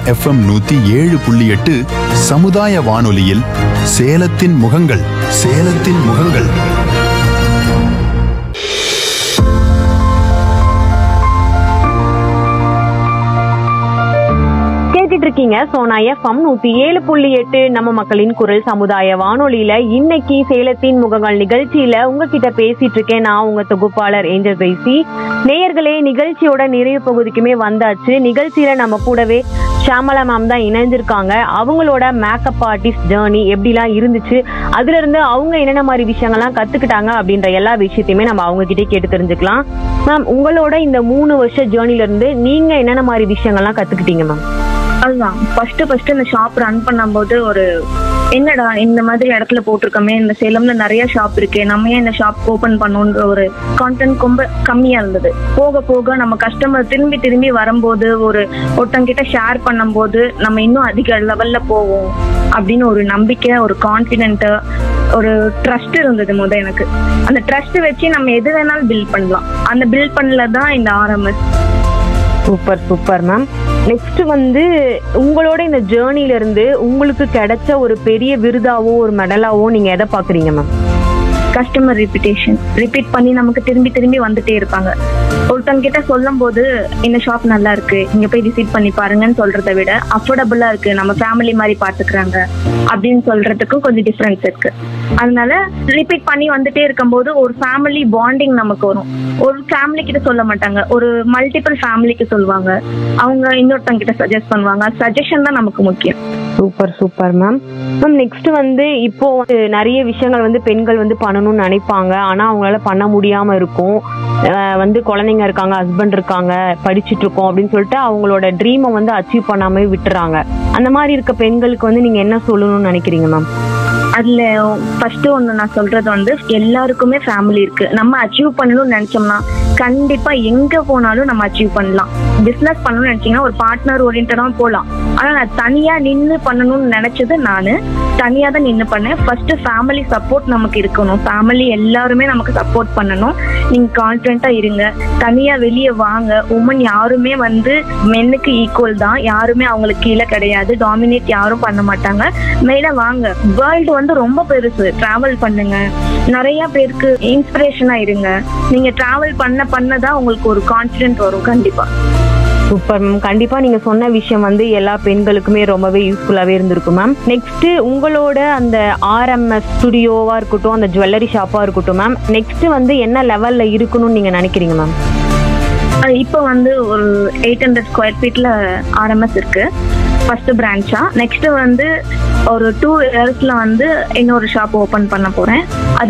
FM நூத்தி ஏழு புள்ளி எட்டு சமுதாய வானொலியில் சேலத்தின் முகங்கள் சேலத்தின் முகங்கள் கேட்டுட்டு இருக்கீங்க சோனா எஃப்எம் நூத்தி ஏழு புள்ளி எட்டு நம்ம மக்களின் குரல் சமுதாய வானொலியில இன்னைக்கு சேலத்தின் முகங்கள் நிகழ்ச்சியில உங்ககிட்ட பேசிட்டு இருக்கேன் நான் உங்க தொகுப்பாளர் ஏஞ்சல் பேசி நேயர்களே நிகழ்ச்சியோட நிறைவு பகுதிக்குமே வந்தாச்சு நிகழ்ச்சியில நம்ம கூடவே ஷாமலா மேம் தான் இணைஞ்சிருக்காங்க அவங்களோட மேக்கப் ஆர்டிஸ்ட் ஜேர்னி எப்படிலாம் இருந்துச்சு அதுல இருந்து அவங்க என்னென்ன மாதிரி விஷயங்கள்லாம் கத்துக்கிட்டாங்க அப்படின்ற எல்லா விஷயத்தையுமே நம்ம அவங்க கிட்டே கேட்டு தெரிஞ்சுக்கலாம் மேம் உங்களோட இந்த மூணு வருஷ ஜேர்னில இருந்து நீங்க என்னென்ன மாதிரி விஷயங்கள்லாம் கத்துக்கிட்டீங்க மேம் அதுதான் ஃபர்ஸ்ட் ஃபர்ஸ்ட் இந்த ஷாப் ரன் பண்ணும்போது ஒரு என்னடா இந்த மாதிரி இடத்துல போட்டிருக்கோமே இந்த சேலம்ல நிறைய ஷாப் இருக்கே நம்ம ஏன் இந்த ஷாப் ஓபன் பண்ணோன்ற ஒரு கான்டென்ட் ரொம்ப கம்மியா இருந்தது போக போக நம்ம கஸ்டமர் திரும்பி திரும்பி வரும்போது ஒரு ஒருத்தங்கிட்ட ஷேர் பண்ணும்போது நம்ம இன்னும் அதிக லெவல்ல போவோம் அப்படின்னு ஒரு நம்பிக்கை ஒரு கான்பிடென்ட் ஒரு ட்ரஸ்ட் இருந்தது முத எனக்கு அந்த ட்ரஸ்ட் வச்சு நம்ம எது வேணாலும் பில்ட் பண்ணலாம் அந்த பில்ட் பண்ணல தான் இந்த RMS super super ma'am next வந்து உங்களோட இந்த ஜேர்னில இருந்து உங்களுக்கு கிடைச்ச ஒரு பெரிய விருதாவோ ஒரு மெடலாவோ நீங்க எதை பாக்குறீங்க மேம் கஸ்டமர் ரிப்பீட்டேஷன் ரிப்பீட் பண்ணி நமக்கு திரும்பி திரும்பி வந்துட்டே இருப்பாங்க ஒருத்தங்க கிட்ட சொல்லும் போது இந்த ஷாப் நல்லா இருக்கு இங்க போய் விசிட் பண்ணி பாருங்கன்னு சொல்றதை விட அஃபோர்டபுளா இருக்கு நம்ம ஃபேமிலி மாதிரி பாத்துக்கிறாங்க அப்படின்னு சொல்றதுக்கும் கொஞ்சம் டிஃபரன்ஸ் இருக்கு அதனால ரிப்பீட் பண்ணி வந்துட்டே இருக்கும்போது ஒரு ஃபேமிலி பாண்டிங் நமக்கு வரும் ஒரு ஃபேமிலி கிட்ட சொல்ல மாட்டாங்க ஒரு மல்டிபிள் ஃபேமிலிக்கு சொல்லுவாங்க அவங்க இன்னொருத்தங்க கிட்ட சஜஸ்ட் பண்ணுவாங்க சஜஷன் தான் நமக்கு முக்கியம் super super ma'am ma'am next வந்து இப்போ வந்து நிறைய விஷயங்கள் வந்து பெண்கள் வந்து பண்ணணும்னு நினைப்பாங்க ஆனா அவங்களால பண்ண முடியாம இருக்கும் அஹ் வந்து குழந்தைங்க இருக்காங்க ஹஸ்பண்ட் இருக்காங்க படிச்சிட்டு இருக்கோம் அப்படின்னு சொல்லிட்டு அவங்களோட ட்ரீமை வந்து அச்சீவ் பண்ணாம விட்டுறாங்க அந்த மாதிரி இருக்க பெண்களுக்கு வந்து நீங்க என்ன சொல்லணும்னு நினைக்கிறீங்க மேம் அதுல ஃபர்ஸ்ட் ஒண்ணு நான் சொல்றது வந்து எல்லாருக்குமே ஃபேமிலி இருக்கு நம்ம அச்சீவ் பண்ணணும்னு நினைச்சோம்னா கண்டிப்பா எங்க போனாலும் நம்ம அச்சீவ் பண்ணலாம் பிசினஸ் பண்ணணும்னு நினைச்சீங்கன்னா ஒரு பார்ட்னர் ஓரியன்டா போகலாம் ஆனா நான் தனியா நின்னு பண்ணணும்னு நினைச்சது நானு தனியா தான் நின்னு பண்ணேன் ஃபர்ஸ்ட் ஃபேமிலி சப்போர்ட் நமக்கு இருக்கணும் ஃபேமிலி எல்லாருமே நமக்கு சப்போர்ட் பண்ணணும் நீங்க கான்பிடண்டா இருங்க தனியா வெளியே வாங்க உமன் யாருமே வந்து மென்னுக்கு ஈக்குவல் தான் யாருமே அவங்களுக்கு கீழே கிடையாது டாமினேட் யாரும் பண்ண மாட்டாங்க மேல வாங்க வேர்ல்டு வந்து ரொம்ப பெருசு டிராவல் பண்ணுங்க நிறைய பேருக்கு இன்ஸ்பிரேஷனா இருங்க நீங்க டிராவல் பண்ண பண்ண தான் உங்களுக்கு ஒரு கான்பிடென்ட் வரும் கண்டிப்பா சூப்பர் மேம் கண்டிப்பா நீங்க சொன்ன விஷயம் வந்து எல்லா பெண்களுக்குமே ரொம்பவே யூஸ்ஃபுல்லாவே இருந்திருக்கும் மேம் நெக்ஸ்ட் உங்களோட அந்த ஆர்எம்எஸ் ஸ்டுடியோவா இருக்கட்டும் அந்த ஜுவல்லரி ஷாப்பா இருக்கட்டும் மேம் நெக்ஸ்ட் வந்து என்ன லெவல்ல இருக்கணும்னு நீங்க நினைக்கிறீங்க மேம் அது இப்போ வந்து ஒரு எயிட் ஹண்ட்ரட் ஸ்கொயர் ஃபீட்ல ஆர்எம்எஸ் இருக்கு ஃபர்ஸ்ட் பிரான்ச்சா நெக்ஸ்ட் வந்து ஒரு டூ இயர்ஸ்ல வந்து இன்னொரு ஷாப் ஓபன் பண்ண போறேன் அது